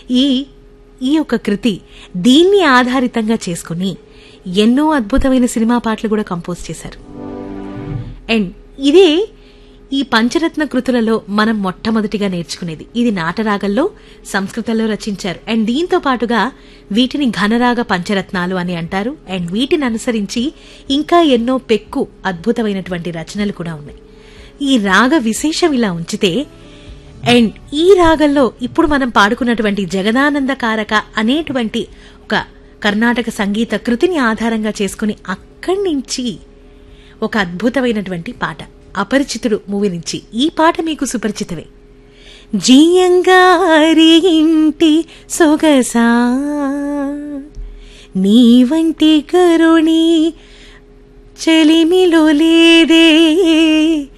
ఈ ఈ యొక్క కృతి దీన్ని ఆధారితంగా చేసుకుని ఎన్నో అద్భుతమైన సినిమా పాటలు కూడా కంపోజ్ చేశారు అండ్ ఇదే ఈ పంచరత్న కృతులలో మనం మొట్టమొదటిగా నేర్చుకునేది ఇది నాటరాగంలో సంస్కృతంలో రచించారు అండ్ దీంతో పాటుగా వీటిని ఘనరాగ పంచరత్నాలు అని అంటారు అండ్ వీటిని అనుసరించి ఇంకా ఎన్నో పెక్కు అద్భుతమైనటువంటి రచనలు కూడా ఉన్నాయి ఈ రాగ విశేషం ఇలా ఉంచితే అండ్ ఈ రాగంలో ఇప్పుడు మనం పాడుకున్నటువంటి జగదానంద కారక అనేటువంటి ఒక కర్ణాటక సంగీత కృతిని ఆధారంగా చేసుకుని అక్కడి నుంచి ఒక అద్భుతమైనటువంటి పాట అపరిచితుడు మూవీ నుంచి ఈ పాట మీకు సుపరిచితమే జియంగారి ఇంటి సొగసా నీ వంటి కరుణి చెలిమిలో లేదే